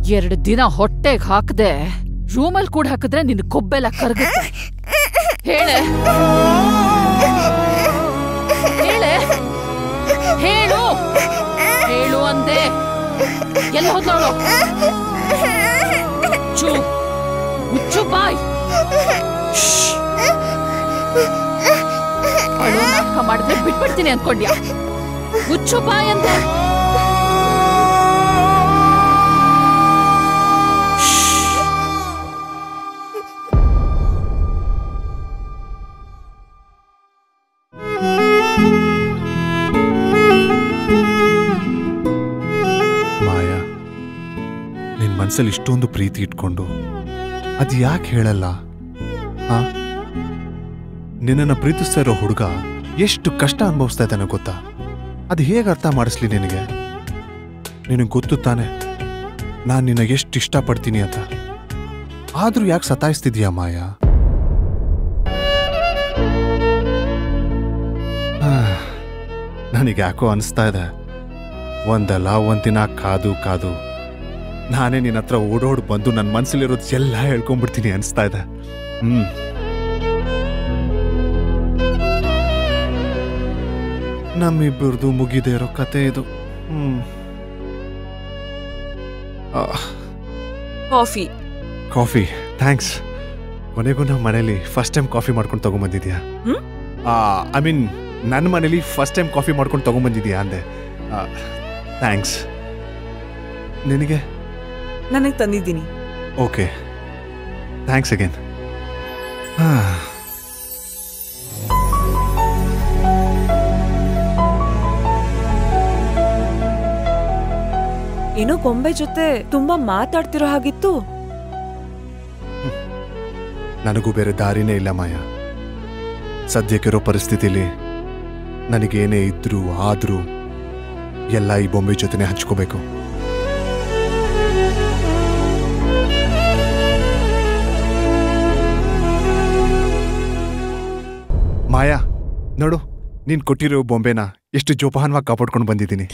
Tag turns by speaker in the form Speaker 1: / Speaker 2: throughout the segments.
Speaker 1: ಎರಡು ದಿನ ಹೊಟ್ಟೆಗ್ ಹಾಕದೆ ರೂಮಲ್ ಕೂಡ ಹಾಕಿದ್ರೆ ನಿನ್ ಕೊಬ್ಬೆಲ್ಲ ಕರಗುತ್ತೆ ಹೇಳೆ ಹೇಳೆ ಹೇಳು ಹೇಳು ಅಂದೆ ಎಲ್ಲ ಹೋದ್ಲವಳು ಚು ಮುಚ್ಚು ಬಾಯ್ ಅಳು ನಾಟಕ ಮಾಡಿದ್ರೆ ಬಿಟ್ಬಿಡ್ತೀನಿ ಅನ್ಕೊಂಡ್ಯಾ ಮುಚ್ಚು ಬಾಯ್ ಅಂದೆ
Speaker 2: ಮಾಯಾ ನಿನ್ ಮನ್ಸಲ್ಲಿ ಇಷ್ಟೊಂದು ಪ್ರೀತಿ ಇಟ್ಕೊಂಡು ಅದು ಯಾಕೆ ಹೇಳಲ್ಲ ಆ ನಿನ್ನನ್ನು ಪ್ರೀತಿಸ್ತಾ ಇರೋ ಹುಡುಗ ಎಷ್ಟು ಕಷ್ಟ ಅನುಭವಿಸ್ತಾ ಇದ್ದಾನೆ ಗೊತ್ತಾ ಅದು ಹೇಗೆ ಅರ್ಥ ಮಾಡಿಸ್ಲಿ ನಿನಗೆ ನಿನಗೆ ಗೊತ್ತು ತಾನೆ ನಾನು ನಿನ್ನ ಎಷ್ಟು ಇಷ್ಟಪಡ್ತೀನಿ ಅಂತ ಆದ್ರೂ ಯಾಕೆ ಸತಾಯಿಸ್ತಿದ್ಯಾ ಮಾಯಾ ಆ, ನನಗೆ ಯಾಕೋ ಅನಿಸ್ತಾ ಇದೆ ಒಂದಲ್ಲ ಒಂದಿನ ಕಾದು ಕಾದು ನಾನೇ ನಿನ್ನ ಹತ್ರ ಓಡೋಡ್ ಬಂದು ನನ್ನ ಮನ್ಸಲ್ಲಿರೋದು ಎಲ್ಲ ಹೇಳ್ಕೊಂಡ್ಬಿಡ್ತೀನಿ ಅನಿಸ್ತಾ ಇದೆ ಹ್ಮ್ ನಮ್ಮಿಬ್ಬರದು ಮುಗಿದೇ ಇರೋ ಕತೆ ಇದು ಹ್ಮ್ ಆ,
Speaker 3: ಕಾಫಿ
Speaker 2: ಕಾಫಿ ಥ್ಯಾಂಕ್ಸ್ ಕೊನೆಗೂ ನಮ್ಮ ಮನೇಲಿ ಫಸ್ಟ್ ಟೈಮ್ ಕಾಫಿ ಮಾಡ್ಕೊಂಡು ತಗೊಂಬಂದಿದ್ಯಾ
Speaker 3: ಹ್ಮ್?
Speaker 2: ಐ ಮೀನ್ ನನ್ನ ಮನೇಲಿ ಫಸ್ಟ್ ಟೈಮ್ ಕಾಫಿ ಮಾಡ್ಕೊಂಡು ತಗೊಂಬಂದಿದ್ಯಾ ಅಂದೆ ಥ್ಯಾಂಕ್ಸ್ ನಿನಗೆ
Speaker 3: ನನಗೆ ತಂದಿದ್ದೀನಿ
Speaker 2: ಓಕೆ ಥ್ಯಾಂಕ್ಸ್ ಅಗೇನ್
Speaker 3: ಏನೋ ಗೊಂಬೆ ಜೊತೆ ತುಂಬಾ ಮಾತಾಡ್ತಿರೋ ಹಾಗಿತ್ತು
Speaker 2: ನನಗೂ ಬೇರೆ ದಾರಿನೇ ಇಲ್ಲ ಮಾಯ ಸದ್ಯಕ್ಕಿರೋ ಪರಿಸ್ಥಿತಿಲಿ ನನಗೇನೇ ಇದ್ರೂ ಆದ್ರೂ ಎಲ್ಲ ಈ ಬೊಂಬೆ ಜೊತೆನೆ ಹಂಚ್ಕೋಬೇಕು ಮಾಯಾ ನೋಡು ನೀನ್ ಕೊಟ್ಟಿರೋ ಬೊಂಬೆನ ಎಷ್ಟು ಜೋಪಾನವಾಗಿ ಕಾಪಾಡ್ಕೊಂಡು ಬಂದಿದ್ದೀನಿ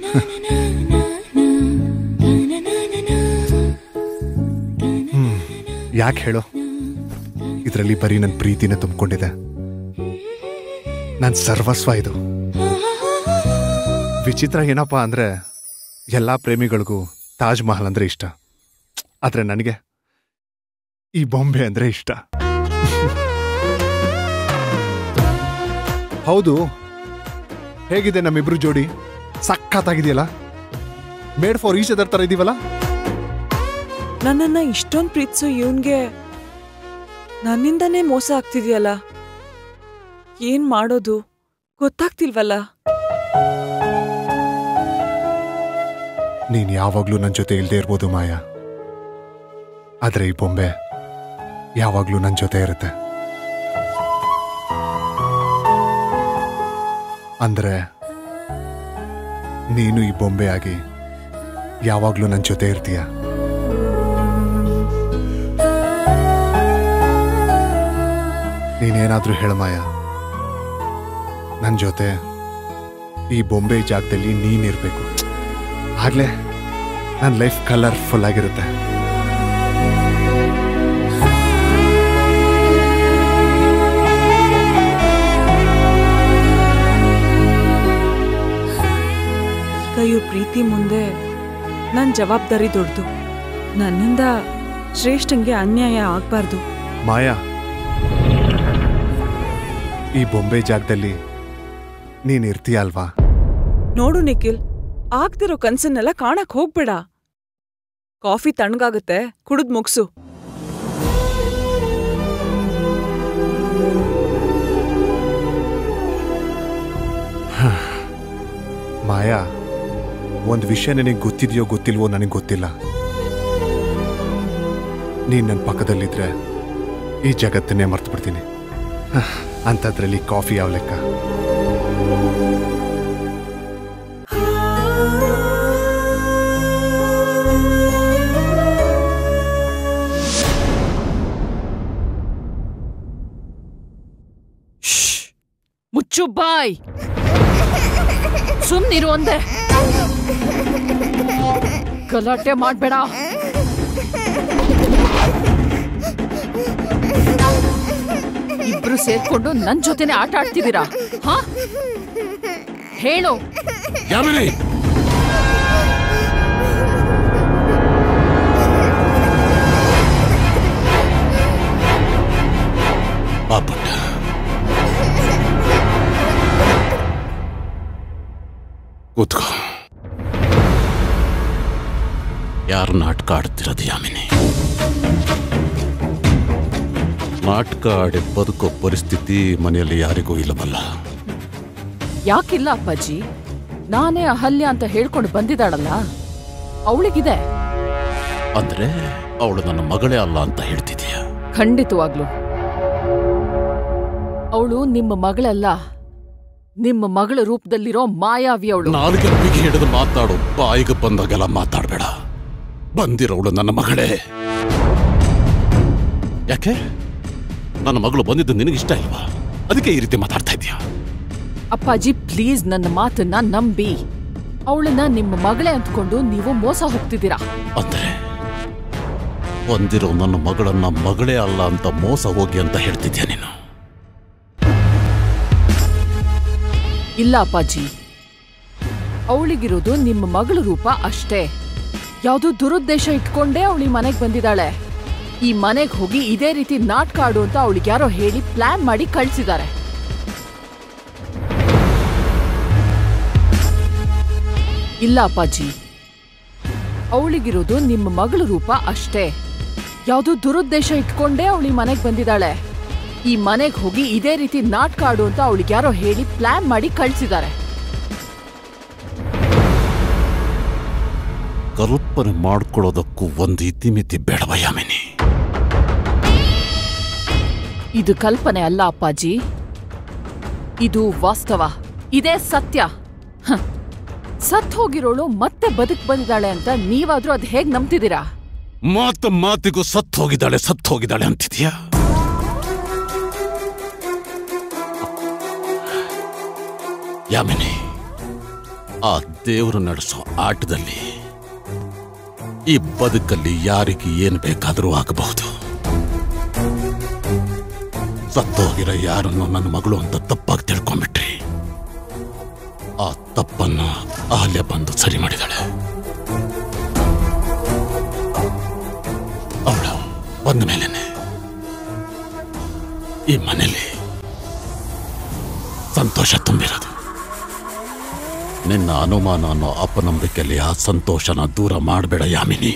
Speaker 2: ಹ್ಮ್ ಯಾಕೆ ಹೇಳು ಇದರಲ್ಲಿ ಬರೀ ನನ್ನ ಪ್ರೀತಿನ ತುಂಬಿಕೊಂಡಿದೆ ನನ್ನ ಸರ್ವಸ್ವ ಇದು ವಿಚಿತ್ರ ಏನಪ್ಪಾ ಅಂದ್ರೆ ಎಲ್ಲಾ ಪ್ರೇಮಿಗಳಿಗೂ ತಾಜ್ ಮಹಲ್ ಅಂದ್ರೆ ಇಷ್ಟ ಆದ್ರೆ ನನಗೆ ಈ ಬೊಂಬೆ ಅಂದ್ರೆ ಇಷ್ಟ ಹೌದು ಹೇಗಿದೆ ನಮ್ಮಿಬ್ರು ಜೋಡಿ ಸಖತ್ತಾಗಿದೆಯಲ್ಲ ಮೇಡ್ ಫಾರ್ ಈಚ್ ಅದರ್ ತರ ಇದೀವಲ್ಲ
Speaker 3: ನನ್ನನ್ನ ಇಷ್ಟೊಂದ್ ಪ್ರೀತಿಸೋ ಇವನ್ಗೆ ನನ್ನಿಂದನೇ ಮೋಸ ಆಗ್ತಿದ್ಯಲ್ಲ ಏನ್ ಮಾಡೋದು ಗೊತ್ತಾಗ್ತಿಲ್ವಲ್ಲ
Speaker 2: ನೀನ್ ಯಾವಾಗ್ಲೂ ನನ್ನ ಜೊತೆ ಇಲ್ದೇ ಇರ್ಬೋದು ಮಾಯಾ ಆದ್ರೆ ಈ ಬೊಂಬೆ ಯಾವಾಗ್ಲೂ ನನ್ನ ಜೊತೆ ಇರುತ್ತೆ ಅಂದ್ರೆ ನೀನು ಈ ಬೊಂಬೆ ಆಗಿ ಯಾವಾಗ್ಲೂ ನನ್ನ ಜೊತೆ ಇರ್ತೀಯ ನೀನೇನಾದ್ರೂ ಹೇಳ ಮಾಯ ನನ್ನ ಜೊತೆ ಈ ಬೊಂಬೆ ಜಾಗದಲ್ಲಿ ನೀನಿರ್ಬೇಕು ಆಗ್ಲೇ ನನ್ನ ಲೈಫ್ ಕಲರ್ಫುಲ್ ಆಗಿರುತ್ತೆ
Speaker 3: ಈಗ ಇವ್ರ ಪ್ರೀತಿ ಮುಂದೆ ನನ್ ಜವಾಬ್ದಾರಿ ದೊಡ್ಡದು ನನ್ನಿಂದ ಶ್ರೇಷ್ಠಂಗೆ ಅನ್ಯಾಯ ಆಗ್ಬಾರ್ದು
Speaker 2: ಮಾಯಾ ಈ ಬೊಂಬೆ ಜಾಗದಲ್ಲಿ ನೀನ್ ಇರ್ತೀಯ ಅಲ್ವಾ
Speaker 3: ನೋಡು ನಿಖಿಲ್ ಆಗ್ತಿರೋ ಕನ್ಸನ್ನೆಲ್ಲ ಕಾಣಕ್ ಹೋಗ್ಬೇಡ ಕಾಫಿ ತಣ್ಣಗಾಗುತ್ತೆ ಕುಡಿದ್ ಮುಗ್ಸು
Speaker 2: ಮಾಯಾ ಒಂದು ವಿಷಯ ನಿನಗೆ ಗೊತ್ತಿದೆಯೋ ಗೊತ್ತಿಲ್ವೋ ನನಗೆ ಗೊತ್ತಿಲ್ಲ ನೀನ್ ನನ್ನ ಪಕ್ಕದಲ್ಲಿದ್ರೆ ಈ ಜಗತ್ತನ್ನೇ ಮರ್ತು ಬಿಡ್ತೀನಿ ಅಂಥದ್ರಲ್ಲಿ ಕಾಫಿ ಯಾವ ಲೆಕ್ಕ
Speaker 1: ಮುಚ್ಚು ಬಾಯ್ ಸುಮ್ನಿರು ಅಂದೆ ಗಲಾಟೆ ಮಾಡ್ಬೇಡ ಇಬ್ರು ಸೇರ್ಕೊಂಡು ನನ್ ಜೊತೆನೆ ಆಟ ಆಡ್ತಿದ್ದೀರಾ ಹಾ ಹೇಳು
Speaker 4: ಯಾಮಿನಿ ಆ ಪುಟ್ಟ ಕೂತ್ಕೋ ಯಾರು ನಾಟಕ ಆಡ್ತಿರೋದು ಯಾಮಿನಿ ನಾಟಕ ಆಡಿ ಬದುಕೋ ಪರಿಸ್ಥಿತಿ ಮನೆಯಲ್ಲಿ ಯಾರಿಗೂ ಇಲ್ಲವಲ್ಲ
Speaker 1: ಯಾಕಿಲ್ಲ ಅಪ್ಪಾಜಿ ನಾನೇ ಅಹಲ್ಯ ಅಂತ ಹೇಳ್ಕೊಂಡು ಬಂದಿದ್ದಾಳಲ್ಲ ಅವಳಿಗಿದೆ
Speaker 4: ಅಂದ್ರೆ ಅವಳು ನನ್ನ ಮಗಳೇ ಅಲ್ಲ ಅಂತ ಹೇಳ್ತಿದೀಯ
Speaker 1: ಖಂಡಿತವಾಗ್ಲು ಅವಳು ನಿಮ್ಮ ಮಗಳಲ್ಲ ನಿಮ್ಮ ಮಗಳ ರೂಪದಲ್ಲಿರೋ ಮಾಯಾವಿ ಅವಳು
Speaker 4: ನಾಲ್ಗೆ ಬಿಗಿ ಹಿಡಿದು ಮಾತಾಡು ಬಾಯಿಗೆ ಬಂದಾಗೆಲ್ಲ ಮಾತಾಡಬೇಡ ಬಂದಿರೋಳು ನನ್ನ ಮಗಳೇ ಯಾಕೆ ನನ್ನ ಮಗಳು ಬಂದಿದ್ದು ನಿನಗಿಷ್ಟ ಇಲ್ವಾ ಅದಕ್ಕೆ ಈ ರೀತಿ ಮಾತಾಡ್ತಾ ಇದೀಯ
Speaker 1: ಅಪ್ಪಾಜಿ ಪ್ಲೀಸ್ ನನ್ನ ಮಾತನ್ನ ನಂಬಿ ಅವಳನ್ನ ನಿಮ್ಮ ಮಗಳೇ ಅಂದ್ಕೊಂಡು ನೀವು ಮೋಸ ಹೋಗ್ತಿದ್ದೀರಾ
Speaker 4: ಅಂದ್ರೆ ಬಂದಿರೋ ನನ್ನ ಮಗಳನ್ನ ಮಗಳೇ ಅಲ್ಲ ಅಂತ ಮೋಸ ಹೋಗಿ ಅಂತ ಹೇಳ್ತಿದ್ಯಾ ನೀನು
Speaker 1: ಇಲ್ಲ ಅಪ್ಪಾಜಿ ಅವಳಿಗಿರೋದು ನಿಮ್ಮ ಮಗಳ ರೂಪ ಅಷ್ಟೇ ಯಾವ್ದೋ ದುರುದ್ದೇಶ ಇಟ್ಕೊಂಡೇ ಅವಳಿ ಮನೆಗ್ ಬಂದಿದ್ದಾಳೆ ಈ ಮನೆಗ್ ಹೋಗಿ ಇದೇ ರೀತಿ ನಾಟಕ ಆಡು ಅಂತ ಅವಳಿಗೆ ಯಾರೋ ಹೇಳಿ ಪ್ಲಾನ್ ಮಾಡಿ ಕಳ್ಸಿದ್ದಾರೆ ಇಲ್ಲ ಅಪ್ಪಾಜಿ ಅವಳಿಗಿರೋದು ನಿಮ್ಮ ಮಗಳ ರೂಪ ಅಷ್ಟೇ ಯಾವ್ದೋ ದುರುದ್ದೇಶ ಇಟ್ಕೊಂಡೇ ಅವಳಿ ಮನೆಗ್ ಬಂದಿದ್ದಾಳೆ ಈ ಮನೆಗ್ ಹೋಗಿ ಇದೇ ರೀತಿ ನಾಟಕ ಆಡು ಅಂತ ಅವಳಿಗೆ ಯಾರೋ ಹೇಳಿ ಪ್ಲಾನ್ ಮಾಡಿ ಕಳ್ಸಿದ್ದಾರೆ
Speaker 4: ಕಲ್ಪನೆ ಮಾಡ್ಕೊಳ್ಳೋದಕ್ಕೂ ಒಂದು ಇತಿಮಿತಿ ಬೇಡವ ಯಾಮಿನಿ
Speaker 1: ಇದು ಕಲ್ಪನೆ ಅಲ್ಲ ಅಪ್ಪಾಜಿ ಇದು ವಾಸ್ತವ ಇದೇ ಸತ್ಯ ಹ. ಸತ್ ಹೋಗಿರೋಳು ಮತ್ತೆ ಬದುಕ್ ಬಂದಿದ್ದಾಳೆ ಅಂತ ನೀವಾದ್ರೂ ಅದ್ ಹೇಗ್ ನಂಬ್ತಿದ್ದೀರಾ
Speaker 4: ಮಾತು ಮಾತಿಗೂ ಸತ್ತು ಹೋಗಿದ್ದಾಳೆ ಸತ್ತು ಹೋಗಿದ್ದಾಳೆ ಅಂತಿದ್ಯಾ ಯಾಮಿನಿ ಆ ದೇವರು ನಡೆಸೋ ಆಟದಲ್ಲಿ ಈ ಬದುಕಲ್ಲಿ ಯಾರಿಗೆ ಏನ್ ಬೇಕಾದರೂ ಆಗಬಹುದು ಸತ್ತೋಗಿರೋ ಯಾರನ್ನು ನನ್ನ ಮಗಳು ಅಂತ ತಪ್ಪಾಗಿ ತಿಳ್ಕೊಂಡ್ಬಿಟ್ರಿ ಆ ತಪ್ಪನ್ನ ಅಹಲ್ಯ ಬಂದು ಸರಿ ಮಾಡಿದಾಳೆ ಅವಳು ಬಂದ ಮೇಲೇನೆ ಈ ಮನೇಲಿ ಸಂತೋಷ ತುಂಬಿರೋದು ನಿನ್ನ ಅನುಮಾನ ಅನ್ನೋ ಅಪನಂಬಿಕೆಯಲ್ಲಿ ಆ ಸಂತೋಷನ ದೂರ ಮಾಡಬೇಡ ಯಾಮಿನಿ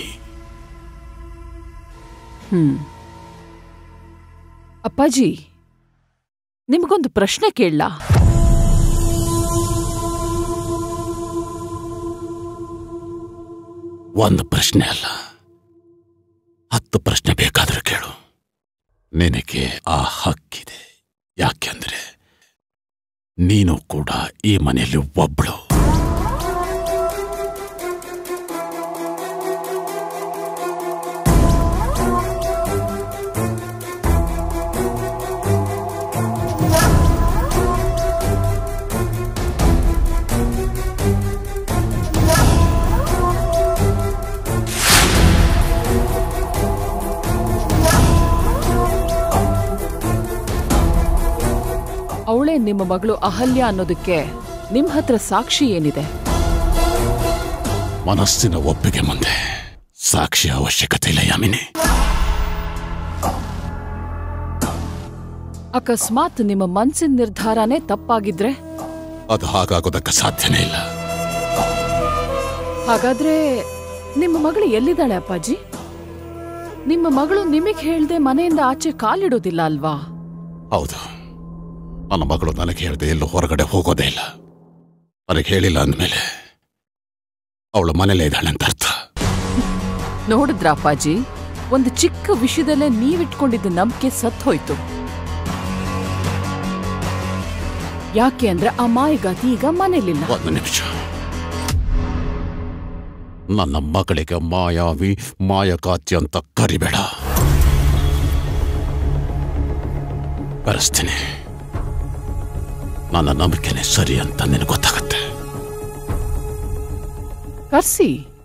Speaker 1: ಅಪ್ಪಾಜಿ ನಿಮ್ಗೊಂದು ಪ್ರಶ್ನೆ ಕೇಳಲಾ
Speaker 4: ಒಂದು ಪ್ರಶ್ನೆ ಅಲ್ಲ ಹತ್ತು ಪ್ರಶ್ನೆ ಬೇಕಾದ್ರೆ ಕೇಳು ನಿನಗೆ ಆ ಹಕ್ಕಿದೆ ಯಾಕೆಂದ್ರೆ ನೀನು ಕೂಡ ಈ ಮನೆಯಲ್ಲಿ ಒಬ್ಳು
Speaker 1: ಅವಳೇ ನಿಮ್ಮ ಮಗಳು ಅಹಲ್ಯ ಅನ್ನೋದಕ್ಕೆ ನಿಮ್ ಹತ್ರ ಸಾಕ್ಷಿ ಏನಿದೆ
Speaker 4: ಮನಸ್ಸಿನ ಒಪ್ಪಿಗೆ ಮುಂದೆ ಸಾಕ್ಷಿ ಅವಶ್ಯಕತೆ ಇಲ್ಲ ಯಾಮಿನಿ
Speaker 1: ಅಕಸ್ಮಾತ್ ನಿಮ್ಮ ಮನ್ಸಿನ ನಿರ್ಧಾರನೇ ತಪ್ಪಾಗಿದ್ರೆ
Speaker 4: ಅದು ಹಾಗಾಗೋದಕ್ಕೆ ಸಾಧ್ಯನೇ ಇಲ್ಲ
Speaker 1: ಹಾಗಾದ್ರೆ ನಿಮ್ಮ ಮಗಳು ಎಲ್ಲಿದ್ದಾಳೆ ಅಪ್ಪಾಜಿ ನಿಮ್ಮ ಮಗಳು ನಿಮಗ್ ಹೇಳ್ದೆ ಮನೆಯಿಂದ ಆಚೆ ಕಾಲಿಡೋದಿಲ್ಲ ಅಲ್ವಾ
Speaker 4: ಹೌದು ನನ್ನ ಮಗಳು ನನಗೆ ಹೇಳ್ದೆ ಎಲ್ಲೂ ಹೊರಗಡೆ ಹೋಗೋದೇ ಇಲ್ಲ ನನಗೆ ಹೇಳಿಲ್ಲ ಅಂದಮೇಲೆ ಅವಳು ಮನೇಲೇ ಇದ್ದಾಳೆ ಅಂತ ಅರ್ಥ
Speaker 1: ನೋಡಿದ್ರ ಅಪ್ಪಾಜಿ ಒಂದು ಚಿಕ್ಕ ವಿಷಯದಲ್ಲೇ ನೀವಿಟ್ಕೊಂಡಿದ್ದ ನಂಬಿಕೆ ಸತ್ ಹೋಯ್ತು ಯಾಕೆ ಅಂದ್ರೆ ಆ ಮಾಯಗಾತಿ ಈಗ ಮನೇಲಿಲ್ಲ
Speaker 4: ಒಂದು ನಿಮಿಷ ನನ್ನ ಮಗಳಿಗೆ ಮಾಯಾವಿ ಮಾಯಕಾತಿ ಅಂತ ಕರಿಬೇಡ ಕರೆಸ್ತೀನಿ ನನ್ನ ನಂಬಿಕೆನೆ ಸರಿ ಅಂತ ನಿನಗೆ ಗೊತ್ತಾಗತ್ತೆ
Speaker 1: ಕರ್ಸಿ